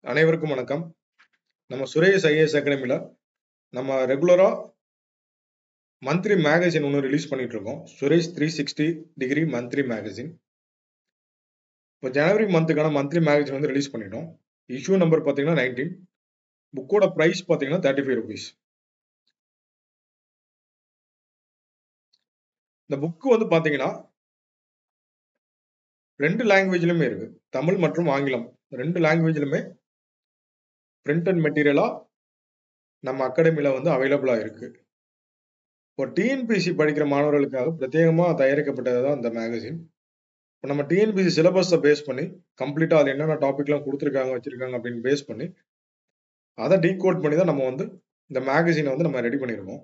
அனைவருக்கும் வணக்கம். நம்ம சுரேஷ் ஐஏஎஸ் அகாடமில நம்ம ரெகுலரா மந்த்லி மேகசின் ஒண்ணு ரிலீஸ் பண்ணிட்டு இருக்கோம். Suresh 360 degree monthly magazine. இப்போ ஜனவரி மந்த்துக்கான மந்த்லி மேகசின் வந்து ரிலீஸ் பண்ணிட்டோம். இஷ்யூ நம்பர் பார்த்தீங்கன்னா 19. புக்கோட பிரைஸ் பார்த்தீங்கன்னா ₹35. இந்த புக் வந்து பார்த்தீங்கன்னா 2 லாங்குவேஜ்லயுமே இருக்கு. தமிழ் மற்றும் ஆங்கிலம் 2 லாங்குவேஜ்லுமே பிரிண்டட் மெட்டீரியலா நம்ம அகாடமில வந்து அவைலபிளா இருக்கு. இப்போ டிஎன்பிஎஸ்சி படிக்கிற மாணவர்களுக்காக பிரத்யேகமா தயாரிக்கப்பட்டது தான் இந்த மேகசின். இப்போ நம்ம டிஎன்பிஎஸ்சி சிலபஸ பேஸ் பண்ணி கம்ப்ளீட்டா அதுல என்னென்ன டாபிக்லாம் குடுத்துருக்காங்க, வச்சிருக்காங்க அப்படின்னு பேஸ் பண்ணி அத டீகோட் பண்ணி தான் நம்ம வந்து இந்த மேகசின வந்து நம்ம ரெடி பண்ணியிருக்கோம்.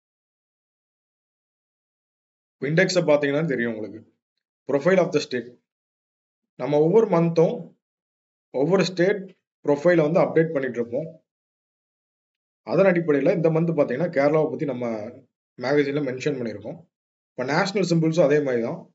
இண்டெக்ஸ பார்த்தீங்கன்னா தெரியும் உங்களுக்கு. Profile of the state. நம்ம ஒவ்வொரு மந்த்தும் ஒவ்வொரு ஸ்டேட் புரொஃபைல வந்து அப்டேட் பண்ணிட்டு இருப்போம். அதன் அடிப்படையில இந்த மந்த் பார்த்தீங்கன்னா கேரளாவ பத்தி நம்ம மேகசின்ல மென்ஷன் பண்ணியிருக்கோம். இப்போ நேஷனல் சிம்பிள்ஸும் அதே மாரி தான்.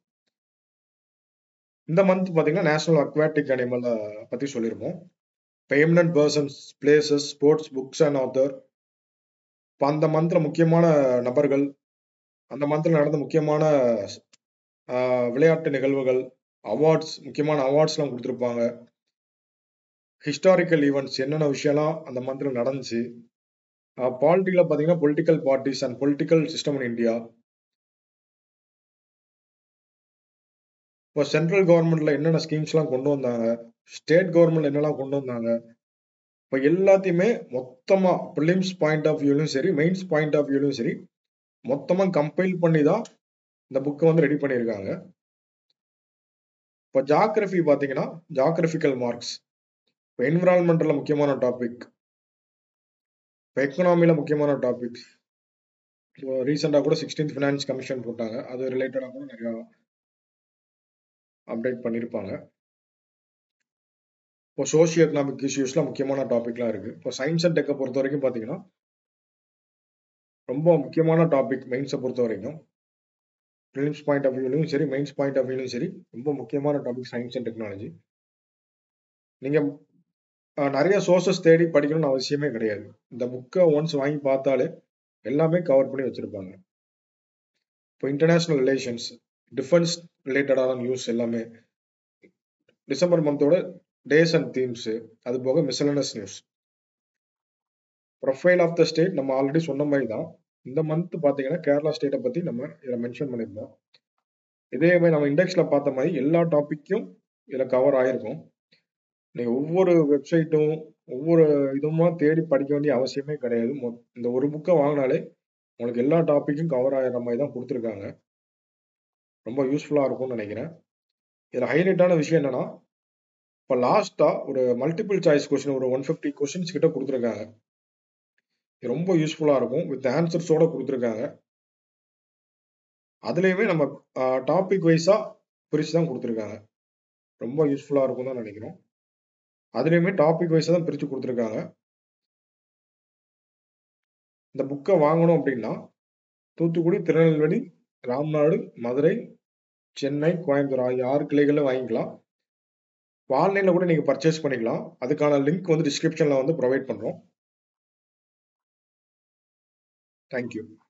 இந்த மந்த் பார்த்தீங்கன்னா நேஷனல் அக்வாட்டிக் அனிமல பத்தி சொல்லியிருப்போம். இப்போ eminent persons, places, sports, books and author. இப்போ அந்த மந்த்ல முக்கியமான நபர்கள், அந்த மந்த்ல நடந்த முக்கியமான அ விளையாட்டு நிகழ்வுகள், அவார்ட்ஸ் முக்கியமான அவார்ட்ஸ்லாம் குடுத்திருப்பாங்க. ஹிஸ்டாரிக்கல் ஈவென்ட்ஸ் என்னென்ன விஷயம்லாம் அந்த மந்த்ல நடந்துச்சு. அ பாலிட்டிக்ல பார்த்தீங்கன்னா political parties and political system in India. இப்போ சென்ட்ரல் கவர்ன்மெண்ட்ல என்னென்ன ஸ்கீம்ஸ்லாம் கொண்டு வந்தாங்க. ஸ்டேட் கவர்ன்மெண்ட்ல என்னலாம் கொண்டு வந்தாங்க. இப்போ எல்லாத்தையுமே மொத்தமா பிரிலிம்ஸ் பாயிண்ட் ஆஃப் வியூலயும் சரி, மெயின்ஸ் பாயிண்ட் ஆஃப் வியூலயும் சரி, மொத்தமா கம்பைல் பண்ணி தான் இந்த புக்க வந்து ரெடி பண்ணியிருக்காங்க. இப்போ ஜியோகிராஃபி பார்த்தீங்கன்னா ஜியோகிராபிக்கல் மார்க்ஸ். இப்போ என்விரான்மென்டல்ல முக்கியமான டாபிக். இப்போ எக்கனாமில முக்கியமான டாபிக்ஸ். இப்போ ரீசென்ட்டா கூட 16த் ஃபினான்ஸ் கமிஷன் போட்டாங்க. அது ரிலேட்டடா கூட நெறையா அப்டேட் பண்ணியிருப்பாங்க. இப்போ சோசியோ எக்கனாமிக் இஷ்யூஸ்ல முக்கியமான டாபிக்லாம் இருக்கு. இப்போ சயன்ஸ் அண்ட் டெக்க பொறுத்தவரைக்கும் பார்த்தீங்கன்னா ரொம்ப முக்கியமான டாபிக் மெயின்ஸ பொறுத்தவரைக்கும். பிரிலிம்ஸ் பாயிண்ட் ஆஃப் வியூலயும் சரி, மெயின்ஸ் பாயிண்ட் ஆஃப் வியூலயும் சரி, ரொம்ப முக்கியமான டாபிக் சயன்ஸ் அண்ட் டெக்னாலஜி. நீங்க அ நெறைய சோர்ஸஸ் தேடி படிக்கணும்னு அவசியமே கிடையாது. இந்த புக்க ஒன்ஸ் வாங்கி பார்த்தாலே எல்லாமே கவர் பண்ணி வச்சிருப்பாங்க. இப்போ இன்டர்நேஷனல் ரிலேஷன்ஸ், டிஃபென்ஸ் ரிலேட்டடான நியூஸ் எல்லாமே. டிசம்பர் மந்தோட டேஸ் அண்ட் தீம்ஸ். அது போக miscellaneous news. Profile of the state நம்ம ஆல்ரெடி சொன்ன மாரி தான். இந்த மந்த் பார்த்தீங்கன்னா கேரளா ஸ்டேட்ட பத்தி நம்ம இதுல மென்ஷன் பண்ணியிருந்தோம். இதே மாரி நம்ம இண்டெக்ஸ்ல பார்த்த மாரி எல்லா டாபிக்கும் இதுல கவர் ஆயிருக்கும். நீங்க ஒவ்வொரு வெப்சைட்டும், ஒவ்வொரு இதுவுமா தேடி படிக்க வேண்டிய அவசியமே கிடையாது. மொ இந்த ஒரு புக்க வாங்குனாலே உங்களுக்கு எல்லா டாபிக்கும் கவர் ஆகுற மாரி தான் குடுத்துருக்காங்க. ரொம்ப யூஸ்ஃபுல்லா இருக்கும்னு நெனைக்கிறேன். இதுல ஹைலைட்டான விஷயம் என்னன்னா, இப்போ லாஸ்ட்டா ஒரு மல்டிபிள் சாய்ஸ் கொஸ்டின் ஒரு 150 கொஸ்டின்ஸ் கிட்ட குடுத்துருக்காங்க. இது ரொம்ப யூஸ்ஃபுல்லா இருக்கும். வித் ஆன்ஸர்ஸோட குடுத்துருக்காங்க. அதுலயுமே நம்ம அ டாபிக் வைஸா பிரிச்சு தான் குடுத்துருக்காங்க. ரொம்ப யூஸ்ஃபுல்லா இருக்கும்னு தான் நெனைக்கிறோம். அதுலயுமே டாபிக் வைஸா தான் பிரிச்சு குடுத்துருக்காங்க. இந்த புக்க வாங்கணும் அப்டின்னா, தூத்துக்குடி, திருநெல்வேலி, ராம்நாடு, மதுரை, சென்னை, கோயம்புத்தூர் ஆகிய 6 கிளைகள்ல வாங்கிக்கலாம். இப்போ ஆன்லைன்ல கூட நீங்க பர்ச்சேஸ் பண்ணிக்கலாம். அதுக்கான லிங்க் வந்து டிஸ்கிரிப்ஷன்ல வந்து புரொவைட் பண்றோம். Thank you.